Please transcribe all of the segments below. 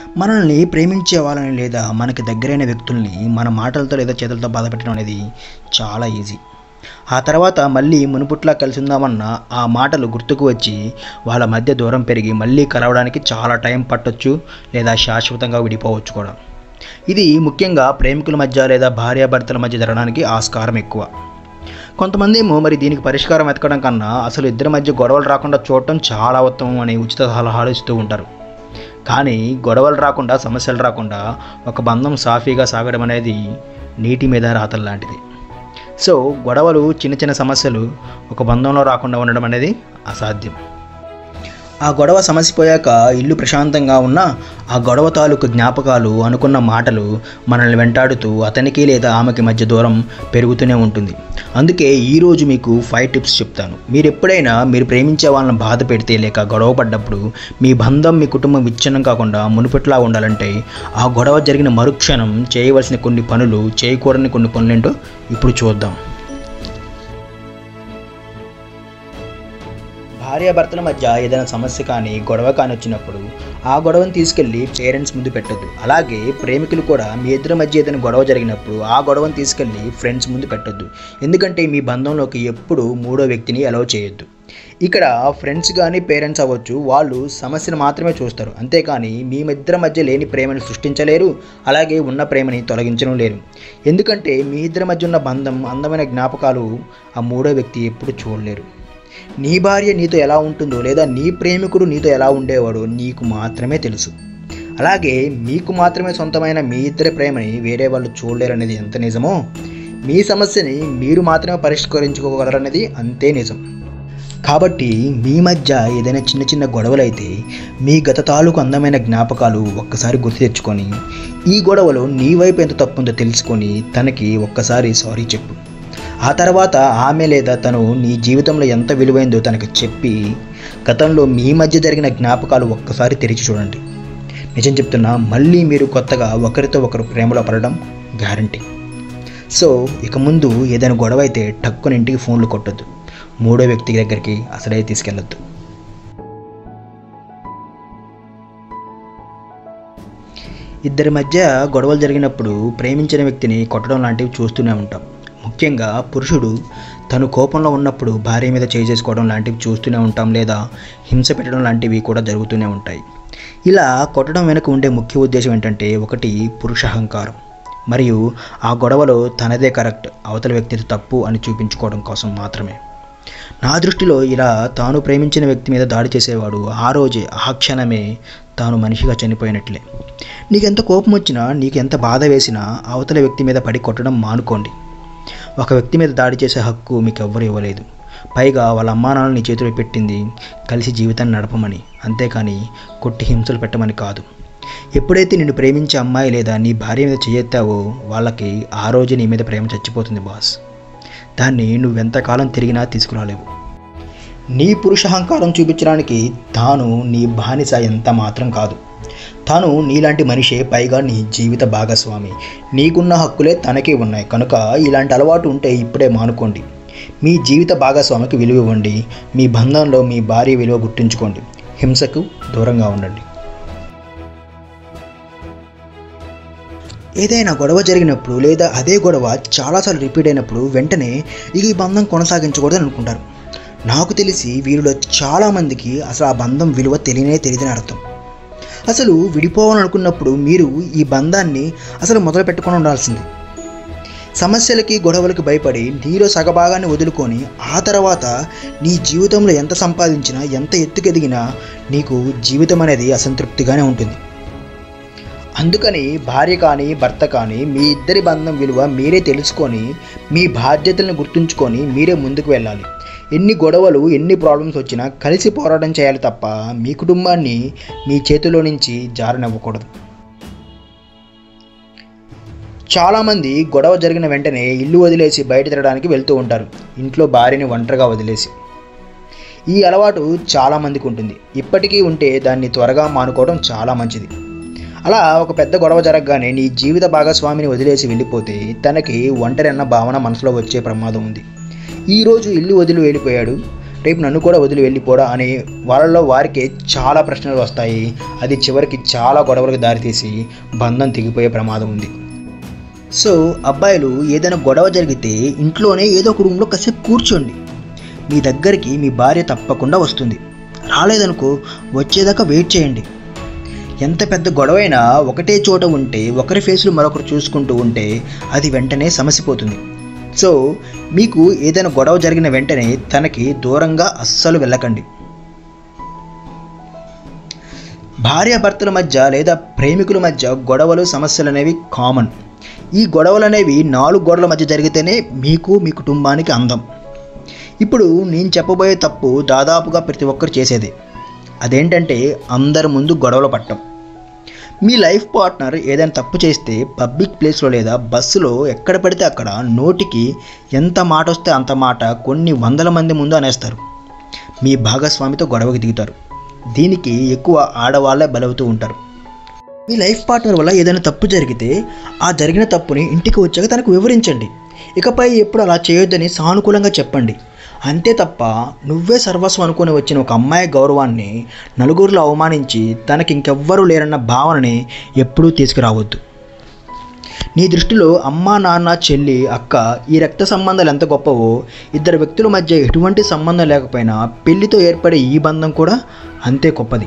మనల్ని ప్రేమించే వాళ్ళని లేదా మనకి దగ్గరైన వ్యక్తుల్ని మన మాటలతో లేదా చేతులతో బాధ పెట్టడం అనేది చాలా ఈజీ ఆ తర్వాత మళ్ళీ మునుపుట్లా కలిసి ఉందామన్న ఆ మాటలు గుర్తుకు వచ్చి వాళ్ళ మధ్య దూరం పెరిగి మళ్ళీ కలవడానికి చాలా టైం పట్టొచ్చు లేదా శాశ్వతంగా విడిపోవచ్చు కూడా ఇది ముఖ్యంగా ప్రేమికుల మధ్య లేదా భార్యాభర్తల మధ్య జరగడానికి ఆస్కారం ఎక్కువ కొంతమంది ఏమో మరి దీనికి పరిష్కారం వెతకడం కన్నా అసలు ఇద్దరి మధ్య గొడవలు రాకుండా చూడటం చాలా ఉత్తమం అని ఉచిత సలహాలు ఇస్తూ ఉంటారు కానీ గొడవలు రాకుండా సమస్యలు రాకుండా ఒక బంధం సాఫీగా సాగడం అనేది నీటి మీద రాతలు లాంటిది సో గొడవలు చిన్న చిన్న సమస్యలు ఒక బంధంలో రాకుండా ఉండడం అనేది అసాధ్యం ఆ గొడవ సమసిపోయాక ఇల్లు ప్రశాంతంగా ఉన్న ఆ గొడవ తాలూకు జ్ఞాపకాలు అనుకున్న మాటలు మనల్ని వెంటాడుతూ అతనికి లేదా ఆమెకి మధ్య దూరం పెరుగుతూనే ఉంటుంది అందుకే ఈరోజు మీకు ఫైవ్ టిప్స్ చెప్తాను మీరు ఎప్పుడైనా మీరు ప్రేమించే వాళ్ళని బాధ పెడితే లేక గొడవ పడ్డప్పుడు మీ బంధం మీ కుటుంబం విచ్ఛిన్నం కాకుండా మునుపట్లా ఉండాలంటే ఆ గొడవ జరిగిన మరుక్షణం చేయవలసిన కొన్ని పనులు చేయకూడని కొన్ని పనులేంటో ఇప్పుడు చూద్దాం భార్యాభర్తల మధ్య ఏదైనా సమస్య కానీ గొడవ కానీ వచ్చినప్పుడు ఆ గొడవను తీసుకెళ్ళి పేరెంట్స్ ముందు పెట్టొద్దు అలాగే ప్రేమికులు కూడా మీ ఇద్దరి మధ్య ఏదైనా గొడవ జరిగినప్పుడు ఆ గొడవను తీసుకెళ్ళి ఫ్రెండ్స్ ముందు పెట్టొద్దు ఎందుకంటే మీ బంధంలోకి ఎప్పుడు మూడో వ్యక్తిని అలౌ చేయొద్దు ఇక్కడ ఫ్రెండ్స్ కానీ పేరెంట్స్ అవ్వచ్చు వాళ్ళు సమస్యను మాత్రమే చూస్తారు అంతేకాని మీ ఇద్దరి మధ్య లేని ప్రేమను సృష్టించలేరు అలాగే ఉన్న ప్రేమని తొలగించడం లేరు ఎందుకంటే మీ ఇద్దరి మధ్య ఉన్న బంధం అందమైన జ్ఞాపకాలు ఆ మూడో వ్యక్తి ఎప్పుడు చూడలేరు నీ భార్య నీతో ఎలా ఉంటుందో లేదా నీ ప్రేమికుడు నీతో ఎలా ఉండేవాడో నీకు మాత్రమే తెలుసు అలాగే మీకు మాత్రమే సొంతమైన మీ ఇద్దరి ప్రేమని వేరే వాళ్ళు చూడలేరు అనేది ఎంత నిజమో మీ సమస్యని మీరు మాత్రమే పరిష్కరించుకోగలరనేది అంతే నిజం కాబట్టి మీ మధ్య ఏదైనా చిన్న చిన్న గొడవలైతే మీ గత తాలూకు అందమైన జ్ఞాపకాలు ఒక్కసారి గుర్తు తెచ్చుకొని ఈ గొడవలో నీ వైపు ఎంత తప్పుందో తెలుసుకొని తనకి ఒక్కసారి సారీ చెప్పు ఆ తర్వాత ఆమె లేదా తను నీ జీవితంలో ఎంత విలువైందో తనకు చెప్పి గతంలో మీ మధ్య జరిగిన జ్ఞాపకాలు ఒక్కసారి తెరిచి చూడండి నిజం చెప్తున్నా మళ్ళీ మీరు కొత్తగా ఒకరితో ఒకరు ప్రేమలో పడడం గ్యారంటీ సో ఇక ముందు ఏదైనా గొడవ అయితే టక్కున ఇంటికి ఫోన్లు కొట్టొద్దు మూడో వ్యక్తి దగ్గరికి అసలే తీసుకెళ్ళొద్దు ఇద్దరి మధ్య గొడవలు జరిగినప్పుడు ప్రేమించిన వ్యక్తిని కొట్టడం లాంటివి చూస్తూనే ఉంటాం ముఖ్యంగా పురుషుడు తను కోపంలో ఉన్నప్పుడు భార్య మీద చేయి చేసుకోవడం లాంటివి చూస్తూనే ఉంటాం లేదా హింస పెట్టడం లాంటివి కూడా జరుగుతూనే ఉంటాయి ఇలా కొట్టడం వెనుక ఉండే ముఖ్య ఉద్దేశం ఏంటంటే ఒకటి పురుష అహంకారం మరియు ఆ గొడవలో తనదే కరెక్ట్ అవతల వ్యక్తిది తప్పు అని చూపించుకోవడం కోసం మాత్రమే నా దృష్టిలో ఇలా తాను ప్రేమించిన వ్యక్తి మీద దాడి చేసేవాడు ఆ రోజే ఆ క్షణమే తాను మనిషిగా చనిపోయినట్లే నీకెంత కోపం వచ్చినా నీకు ఎంత బాధ వేసినా అవతల వ్యక్తి మీద పడి కొట్టడం మానుకోండి ఒక వ్యక్తి మీద దాడి చేసే హక్కు మీకు ఎవ్వరు ఇవ్వలేదు పైగా వాళ్ళ అమ్మా నాన్న నీ చేతిలో పెట్టింది కలిసి జీవితాన్ని నడపమని అంతేకాని కొట్టి హింసలు పెట్టమని కాదు ఎప్పుడైతే నిన్ను ప్రేమించే అమ్మాయి లేదా నీ భార్య మీద చేయెత్తావో వాళ్ళకి ఆ రోజు నీ మీద ప్రేమ చచ్చిపోతుంది బాస్ దాన్ని నువ్వెంతకాలం తిరిగినా తీసుకురాలేవు నీ పురుషహంకారం చూపించడానికి తాను నీ బానిస ఎంత మాత్రం కాదు తాను నీలాంటి మనిషే పైగా నీ జీవిత భాగస్వామి నీకున్న హక్కులే తనకే ఉన్నాయి కనుక ఇలాంటి అలవాటు ఉంటే ఇప్పుడే మానుకోండి మీ జీవిత భాగస్వామికి విలువ ఇవ్వండి మీ బంధంలో మీ భార్య విలువ గుర్తుంచుకోండి హింసకు దూరంగా ఉండండి ఏదైనా గొడవ జరిగినప్పుడు లేదా అదే గొడవ చాలాసార్లు రిపీట్ అయినప్పుడు వెంటనే ఈ బంధం కొనసాగించకూడదు అనుకుంటారు నాకు తెలిసి వీరిలో చాలామందికి అసలు ఆ బంధం విలువ తెలియనే తెలియదని అర్థం అసలు విడిపోవాలనుకున్నప్పుడు మీరు ఈ బంధాన్ని అసలు మొదలు పెట్టుకొని ఉండాల్సింది సమస్యలకి గొడవలకి భయపడి నీలో సగభాగాన్ని వదులుకొని ఆ తర్వాత నీ జీవితంలో ఎంత సంపాదించినా ఎంత ఎత్తుకెదిగినా నీకు జీవితం అనేది అసంతృప్తిగానే ఉంటుంది అందుకని భార్య కానీ భర్త కానీ మీ ఇద్దరి బంధం విలువ మీరే తెలుసుకొని మీ బాధ్యతలను గుర్తుంచుకొని మీరే ముందుకు వెళ్ళాలి ఎన్ని గొడవలు ఎన్ని ప్రాబ్లమ్స్ వచ్చినా కలిసి పోరాటం చేయాలి తప్ప మీ కుటుంబాన్ని మీ చేతిలో నుంచి జారనివ్వకూడదు చాలామంది గొడవ జరిగిన వెంటనే ఇల్లు వదిలేసి బయట తిరగడానికి వెళ్తూ ఉంటారు ఇంట్లో భార్యని ఒంటరిగా వదిలేసి ఈ అలవాటు చాలామందికి ఉంటుంది ఇప్పటికీ ఉంటే దాన్ని త్వరగా మానుకోవడం చాలా మంచిది అలా ఒక పెద్ద గొడవ జరగగానే నీ జీవిత భాగస్వామిని వదిలేసి వెళ్ళిపోతే తనకి ఒంటరి అన్న భావన మనసులో వచ్చే ప్రమాదం ఉంది ఈరోజు ఇల్లు వదిలి వెళ్ళిపోయాడు రేపు నన్ను కూడా వదిలి వెళ్ళిపోడా అని వాళ్ళలో వారికే చాలా ప్రశ్నలు వస్తాయి అది చివరికి చాలా గొడవలకు దారితీసి బంధం తెగిపోయే ప్రమాదం ఉంది సో అబ్బాయిలు ఏదైనా గొడవ జరిగితే ఇంట్లోనే ఏదో ఒక రూమ్లో కాసేపు కూర్చోండి మీ దగ్గరికి మీ భార్య తప్పకుండా వస్తుంది రాలేదనుకో వచ్చేదాకా వెయిట్ చేయండి ఎంత పెద్ద గొడవైనా ఒకటే చోట ఉంటే ఒకరి ఫేస్లు మరొకరు చూసుకుంటూ ఉంటే అది వెంటనే సమసిపోతుంది సో మీకు ఏదైనా గొడవ జరిగిన వెంటనే తనకి దూరంగా అస్సలు వెళ్ళకండి భార్యాభర్తల మధ్య లేదా ప్రేమికుల మధ్య గొడవలు సమస్యలు అనేవి కామన్ ఈ గొడవలు అనేవి నాలుగు గోడల మధ్య జరిగితేనే మీకు మీ కుటుంబానికి అందం ఇప్పుడు నేను చెప్పబోయే తప్పు దాదాపుగా ప్రతి ఒక్కరు చేసేది అదేంటంటే అందరి ముందు గొడవలు పట్టడం మీ లైఫ్ పార్ట్నర్ ఏదైనా తప్పు చేస్తే పబ్లిక్ ప్లేస్లో లేదా బస్సులో ఎక్కడ పడితే అక్కడ నోటికి ఎంత మాట వస్తే అంత మాట కొన్ని వందల మంది ముందు అనేస్తారు మీ భాగస్వామితో గొడవకి దిగుతారు దీనికి ఎక్కువ ఆడవాళ్ళే బలవుతూ ఉంటారు మీ లైఫ్ పార్ట్నర్ వల్ల ఏదైనా తప్పు జరిగితే ఆ జరిగిన తప్పుని ఇంటికి వచ్చాక తనకు వివరించండి ఇకపై ఎప్పుడు అలా చేయొద్దని సానుకూలంగా చెప్పండి అంతే తప్ప నువ్వే సర్వస్వం అనుకుని వచ్చిన ఒక అమ్మాయి గౌరవాన్ని నలుగురిలో అవమానించి తనకి ఇంకెవ్వరూ లేరన్న భావనని ఎప్పుడూ తీసుకురావద్దు నీ దృష్టిలో అమ్మ నాన్న చెల్లి అక్క ఈ రక్త సంబంధాలు ఎంత గొప్పవో ఇద్దరు వ్యక్తుల మధ్య ఎటువంటి సంబంధం లేకపోయినా పెళ్లితో ఏర్పడే ఈ బంధం కూడా అంతే గొప్పది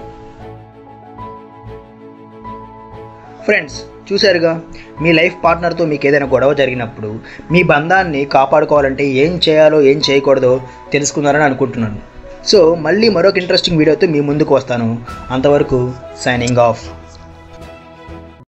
ఫ్రెండ్స్ చూశారుగా మీ లైఫ్ పార్ట్నర్తో మీకు ఏదైనా గొడవ జరిగినప్పుడు మీ బంధాన్ని కాపాడుకోవాలంటే ఏం చేయాలో ఏం చేయకూడదో తెలుసుకున్నారని అనుకుంటున్నాను సో మళ్ళీ మరొక ఇంట్రెస్టింగ్ వీడియోతో మీ ముందుకు వస్తాను అంతవరకు సైనింగ్ ఆఫ్